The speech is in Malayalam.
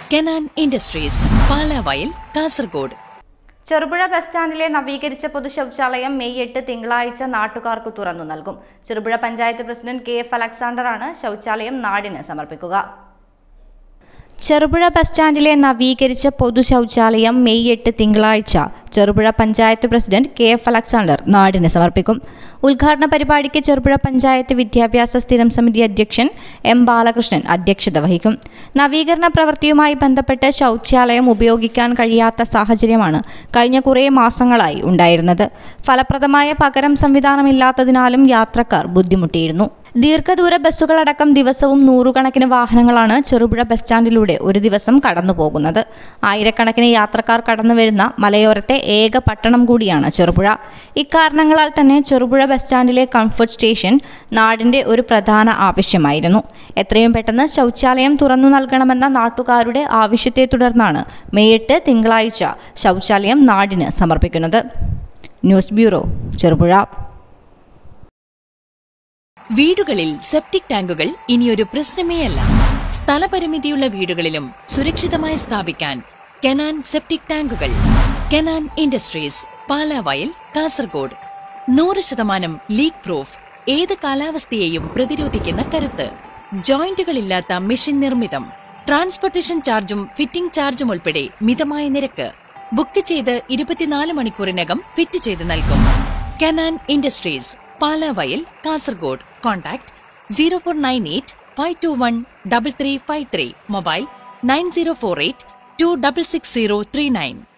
Kenan industries Palavayal Kasaragod Cherupuzha bus സ്റ്റാൻഡിലെ നവീകരിച്ച പൊതു ശൗചാലയം മെയ് എട്ട് തിങ്കളാഴ്ച നാട്ടുകാർക്ക് തുറന്നു നൽകും Cherupuzha panchayat president K F അലക്സാണ്ടറാണ് ശൗചാലയം നാടിന് സമർപ്പിക്കുക ചെറുപുഴ ബസ് സ്റ്റാൻഡിലെ നവീകരിച്ച പൊതു ശൗചാലയം മെയ് എട്ട് തിങ്കളാഴ്ച Cherupuzha panchayat president K F Alexander നാടിന് സമർപ്പിക്കും ഉദ്ഘാടന പരിപാടിക്ക് ചെറുപുഴ പഞ്ചായത്ത് വിദ്യാഭ്യാസ സ്ഥിരം സമിതി അധ്യക്ഷൻ എം ബാലകൃഷ്ണൻ അധ്യക്ഷത വഹിക്കും നവീകരണ പ്രവൃത്തിയുമായി ബന്ധപ്പെട്ട് ശൗചാലയം ഉപയോഗിക്കാൻ കഴിയാത്ത സാഹചര്യമാണ് കഴിഞ്ഞ കുറേ മാസങ്ങളായി ഉണ്ടായിരുന്നത് ഫലപ്രദമായ പകരം സംവിധാനമില്ലാത്തതിനാലും യാത്രക്കാർ ബുദ്ധിമുട്ടിയിരുന്നു ദീർഘദൂര ബസ്സുകളടക്കം ദിവസവും നൂറുകണക്കിന് വാഹനങ്ങളാണ് ചെറുപുഴ ബസ് സ്റ്റാൻഡിലൂടെ ഒരു ദിവസം കടന്നു പോകുന്നത് ആയിരക്കണക്കിന് യാത്രക്കാർ കടന്നു വരുന്ന മലയോരത്തെ ഏക പട്ടണം കൂടിയാണ് ചെറുപുഴ ഇക്കാരണങ്ങളാൽ തന്നെ ചെറുപുഴ ബസ് സ്റ്റാൻഡിലെ കംഫർട്ട് സ്റ്റേഷൻ നാടിന്റെ ഒരു പ്രധാന ആവശ്യമായിരുന്നു എത്രയും പെട്ടെന്ന് ശൗചാലയം തുറന്നു നൽകണമെന്ന നാട്ടുകാരുടെ ആവശ്യത്തെ തുടർന്നാണ് മെയ് എട്ട് തിങ്കളാഴ്ച ശൗചാലയം നാടിന് സമർപ്പിക്കുന്നത് ന്യൂസ് ബ്യൂറോ ചെറുപുഴ വീടുകളിൽ സെപ്റ്റിക് ടാങ്കുകൾ ഇനിയൊരു പ്രശ്നമേയല്ല സ്ഥലപരിമിതിയുള്ള വീടുകളിലും സുരക്ഷിതമായി സ്ഥാപിക്കാൻ കെനാൻ സെപ്റ്റിക് ടാങ്കുകൾ കെനാൻ ഇൻഡസ്ട്രീസ് പാലാവയൽ കാസർഗോഡ് നൂറ് ശതമാനം ലീക്ക് പ്രൂഫ് ഏത് കാലാവസ്ഥയെയും പ്രതിരോധിക്കുന്ന കരുത്ത് ജോയിന്റുകളില്ലാത്ത മെഷീൻ നിർമ്മിതം ട്രാൻസ്പോർട്ടേഷൻ ചാർജും ഫിറ്റിംഗ് ചാർജും ഉൾപ്പെടെ മിതമായ നിരക്ക് ബുക്ക് ചെയ്ത് ഇരുപത്തിനാല് മണിക്കൂറിനകം ഫിറ്റ് ചെയ്ത് നൽകും Kenan industries Palavayal Kasaragod contact zero four nine eight five two one double three five three mobile nine zero four eight two double six zero three nine